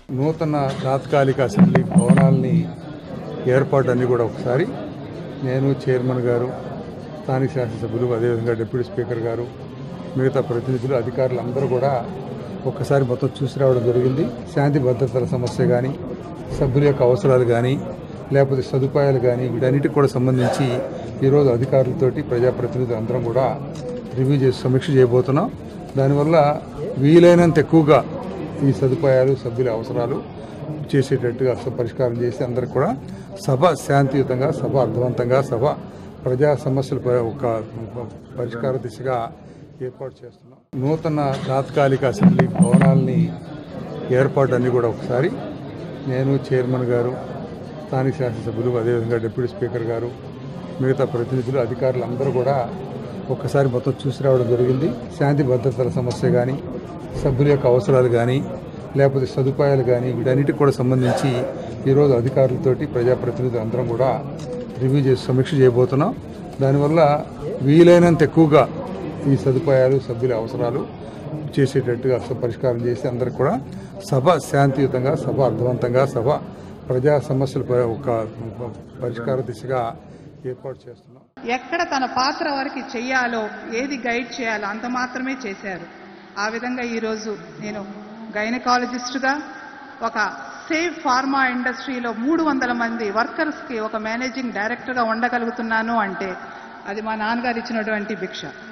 నూతన తాత్కాలిక అసెంబ్లీ భవనాల్ని ఏర్పాటు అన్ని కూడా ఒకసారి నేను చైర్మన్ గారు స్థానిక శాసనసభ్యులు అదేవిధంగా డిప్యూటీ స్పీకర్ గారు మిగతా ప్రతినిధులు అధికారులు అందరూ కూడా ఒక్కసారి మొత్తం చూసి రావడం జరిగింది శాంతి భద్రతల సమస్య కానీ సభ్యుల యొక్క అవసరాలు కానీ లేకపోతే సదుపాయాలు కానీ వీటన్నిటికి కూడా సంబంధించి ఈరోజు అధికారులతోటి ప్రజాప్రతినిధులు అందరం కూడా రివ్యూ చేసి సమీక్ష చేయబోతున్నాం దానివల్ల వీలైనంత ఎక్కువగా ఈ సదుపాయాలు సభ్యుల అవసరాలు చేసేటట్టుగా స- పరిష్కారం చేసి అందరికి కూడా సభ శాంతియుతంగా సభ అర్థవంతంగా సభ ప్రజా సమస్యల ప- ఒక పరిష్కార దిశగా ఏర్పాటు చేస్తున్నాం నూతన తాత్కాలిక అసెంబ్లీ భవనాల్ని ఏర్పాటు అన్ని కూడా ఒకసారి నేను చైర్మన్ గారు స్థానిక శాసనసభ్యులు అదేవిధంగా డిప్యూటీ స్పీకర్ గారు మిగతా ప్రతినిధులు అధికారులు అందరూ కూడా ఒక్కసారి మొత్తం చూసి రావడం జరిగింది శాంతి భద్రతల సమస్య కానీ సభ్యుల యొక్క అవసరాలు కానీ లేకపోతే సదుపాయాలు కానీ వీటన్నిటికి కూడా సంబంధించి ఈరోజు అధికారులతోటి ప్రజాప్రతినిధులు అందరం కూడా రివ్యూ చేసి సమీక్ష చేయబోతున్నాం దానివల్ల వీలైనంత ఎక్కువగా ఈ సదుపాయాలు సభ్యుల అవసరాలు చేసేటట్టుగా స- పరిష్కారం చేసి అందరికి కూడా సభ శాంతియుతంగా సభ అర్థవంతంగా సభ ప్రజా సమస్యల ప- ఒక పరిష్కార దిశగా ఏర్పాటు చేస్తున్నాం ఎక్కడ తన పాత్ర వరకు చెయ్యాలో ఏది గైడ్ చేయాలో అంత మాత్రమే చేశారు ఆ విధంగా ఈరోజు నేను గైనకాలజిస్టుగా ఒక సేఫ్ ఫార్మా ఇండస్ట్రీలో మూడు వందల మంది వర్కర్స్కి ఒక మేనేజింగ్ డైరెక్టర్గా ఉండగలుగుతున్నాను అంటే అది మా నాన్నగారు ఇచ్చినటువంటి భిక్ష